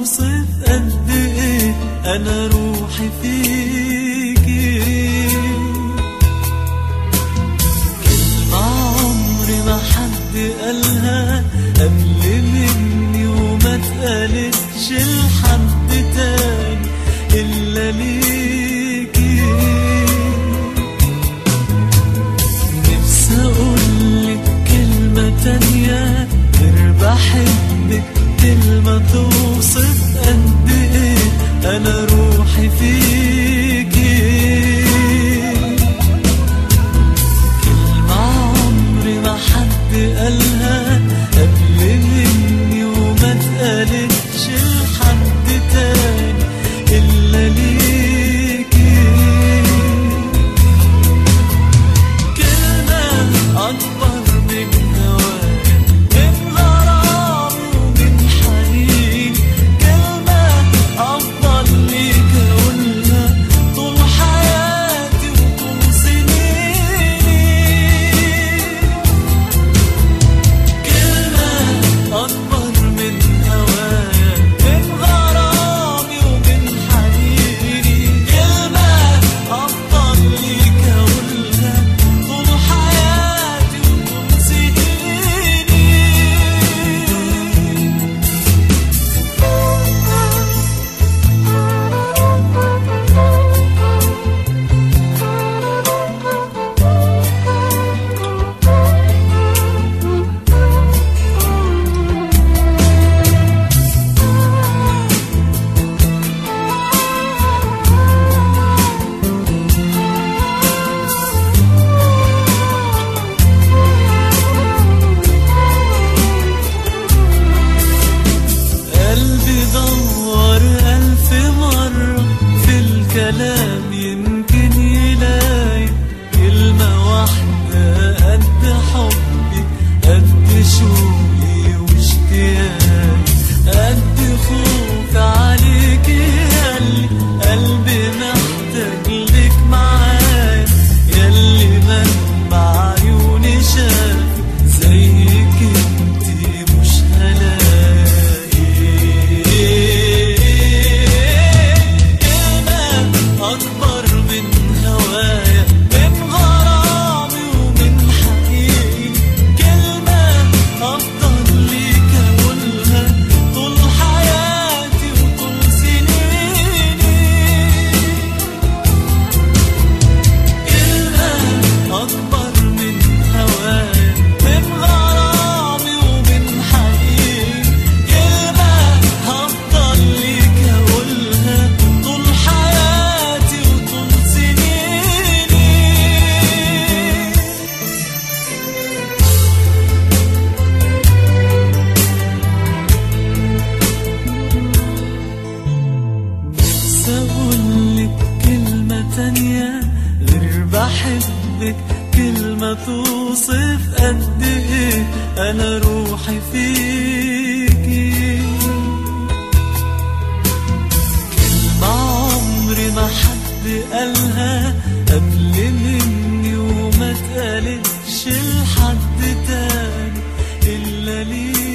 توصف قد ايه انا روحي فيكي كلمة عمري ما حد قالها قبل مني وما اتقالتش لحد تاني إلا ليكي نفسي أقولك كلمة تانية غير بحبك كلمة توصف قد إيه أنا روحي فيكي كلمة عمري ما حد قالها قبل مني وما اتقالتش لحد تاني إلا ليكي كلمة أكبر من هواك من غرامي ومن حنين كلمة أفضل ليك أقولها طول حياتي وطول سنيني كلمة أكبر من هواك من غرامي ومن حنيني كلمة أفضل ليك أقولها طول حياتي وطول سنيني قلبي دور ألف مرة في الكلام يمكن يلاقي كلمة واحدة قد حبي قد شوقي واشتياقي قد خوفي عليك ياللي قلبي محتاج لك معايا ياللي منبع عيوني شاف زيك انتي مش هلاقي كلمة أكبر من هوايا من غرامي ومن حنيني كلمة أفضل ليك أقولها طول حياتي وطول سنيني كلمة أكبر من هوايا من غرامي ومن حنين كلمة هفضل ليك أقولها طول حياتي وطول سنيني نفسي أقولك كلمة تانية غير بحبك كلمة توصف قد إيه أنا روحي فيكي كلمة عمري ما حد قالها قبل مني وما اتقالتش لحد تاني إلا ليكي